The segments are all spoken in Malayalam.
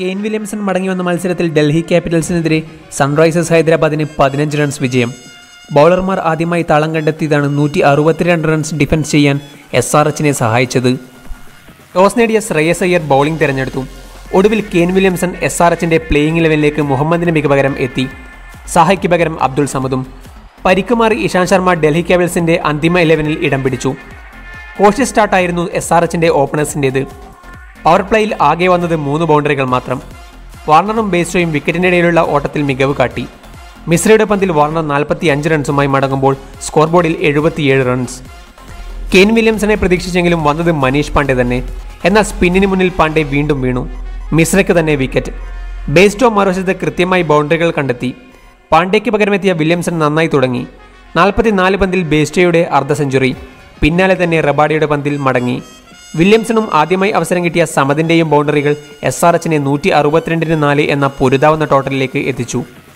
കെയ്ൻ വില്യംസൺ മടങ്ങി വന്ന മത്സരത്തിൽ ഡൽഹി ക്യാപിറ്റൽസിനെതിരെ സൺറൈസേഴ്സ് ഹൈദരാബാദിന് പതിനഞ്ച് റൺസ് വിജയം ബൗളർമാർ ആദ്യമായി താളം കണ്ടെത്തിയതാണ് നൂറ്റി അറുപത്തിരണ്ട് റൺസ് ഡിഫൻസ് ചെയ്യാൻ എസ് ആർ എച്ചിനെ സഹായിച്ചത് ടോസ് നേടിയ ശ്രേയസ് അയ്യർ ബൗളിംഗ് തിരഞ്ഞെടുത്തു ഒടുവിൽ കെയ്ൻ വില്യംസൺ എസ് ആർ എച്ചിന്റെ പ്ലേയിങ് ഇലവനിലേക്ക് മുഹമ്മദ് നബിക്ക് പകരം എത്തി സഹായ്ക്ക് പകരം അബ്ദുൾ സമദും പരിക്കുമാറി ഇഷാന്ത് ശർമ്മ ഡൽഹി ക്യാപിറ്റൽസിന്റെ അന്തിമ ഇലവനിൽ ഇടം പിടിച്ചു കോഷ്യസ് സ്റ്റാർട്ടായിരുന്നു എസ് ആർ എച്ചിന്റെ ഓപ്പണേഴ്സിൻ്റേത് പവർ പ്ലേയിൽ ആകെ വന്നത് മൂന്ന് ബൗണ്ടറികൾ മാത്രം വാർണറും ബേസ്റ്റോയും വിക്കറ്റിനിടയിലുള്ള ഓട്ടത്തിൽ മികവ് കാട്ടി മിശ്രയുടെ പന്തിൽ വാർണർ നാൽപ്പത്തി അഞ്ച് റൺസുമായി മടങ്ങുമ്പോൾ സ്കോർ ബോർഡിൽ എഴുപത്തിയേഴ് റൺസ് കെയ്ൻ വില്യംസനെ പ്രതീക്ഷിച്ചെങ്കിലും വന്നത് മനീഷ് പാണ്ഡെ തന്നെ എന്നാൽ സ്പിന്നിന് മുന്നിൽ പാണ്ഡെ വീണ്ടും വീണു മിശ്രയ്ക്ക് തന്നെ വിക്കറ്റ് ബേസ്റ്റോ മറുവശത്ത് കൃത്യമായി ബൗണ്ടറികൾ കണ്ടെത്തി പാണ്ഡ്യയ്ക്ക് പകരമെത്തിയ വില്യംസൺ നന്നായി തുടങ്ങി നാൽപ്പത്തിനാല് പന്തിൽ ബേസ്റ്റോയുടെ അർദ്ധ സെഞ്ചുറി പിന്നാലെ തന്നെ റബാഡിയുടെ പന്തിൽ മടങ്ങി വില്യംസണും ആദ്യമായി അവസരം കിട്ടിയ സമതിൻ്റെയും ബൗണ്ടറികൾ എസ് ആർ എച്ചിനെ നൂറ്റി അറുപത്തിരണ്ടിന് നാല് എന്ന പൊരുതാവുന്ന ടോട്ടലിലേക്ക് എത്തിച്ചു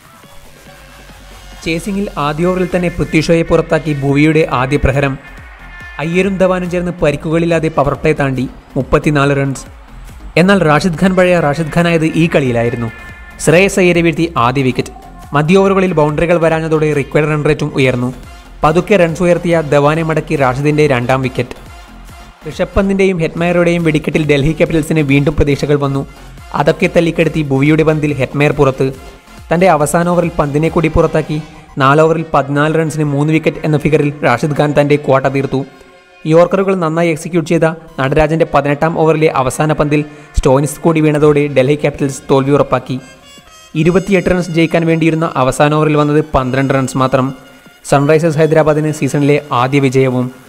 ചേസിംഗിൽ ആദ്യ ഓവറിൽ തന്നെ പൃഥ്വിഷോയെ പുറത്താക്കി ഭുവിയുടെ ആദ്യ പ്രഹരം അയ്യരും ധവാനും ചേർന്ന് പരിക്കുകളില്ലാതെ പവർ പ്ലേ താണ്ടി മുപ്പത്തിനാല് റൺസ് എന്നാൽ റാഷിദ് ഖാൻ പഴയ റാഷിദ് ഖാനായത് ഈ കളിയിലായിരുന്നു ശ്രേയസ് അയ്യരെ വീഴ്ത്തി ആദ്യ വിക്കറ്റ് മധ്യ ഓവറുകളിൽ ബൗണ്ടറികൾ വരാഞ്ഞതോടെ റിക്വയർഡ് റൺ റേറ്റും ഉയർന്നു പതുക്കെ റൺസ് ഉയർത്തിയ ധവാനെ മടക്കി റാഷിദിന്റെ രണ്ടാം വിക്കറ്റ് ഋഷഭ് പന്തിന്റെയും ഹെറ്റ്മയറുടെയും വെടിക്കെട്ടിൽ ഡൽഹി ക്യാപിറ്റൽസിന് വീണ്ടും പ്രതീക്ഷകൾ വന്നു അതൊക്കെ തല്ലിക്കെടുത്തി ഭുവിയുടെ പന്തിൽ ഹെറ്റ്മയർ പുറത്ത് തന്റെ അവസാന ഓവറിൽ പന്തിനെ കൂടി പുറത്താക്കി നാല് ഓവറിൽ പതിനാല് റൺസിന് മൂന്ന് വിക്കറ്റ് എന്ന ഫിഗറിൽ റാഷിദ് ഖാൻ തന്റെ കോട്ട തീർത്തു യോർക്കറുകൾ നന്നായി എക്സിക്യൂട്ട് ചെയ്ത നടരാജന്റെ പതിനെട്ടാം ഓവറിലെ അവസാന പന്തിൽ സ്റ്റോയിൻസ് കൂടി വീണതോടെ ഡൽഹി ക്യാപിറ്റൽസ് തോൽവി ഉറപ്പാക്കി ഇരുപത്തിയെട്ട് റൺസ് ജയിക്കാൻ വേണ്ടിയിരുന്ന അവസാന ഓവറിൽ വന്നത് പന്ത്രണ്ട് റൺസ് മാത്രം സൺറൈസേഴ്സ് ഹൈദരാബാദിന് സീസണിലെ ആദ്യ വിജയവും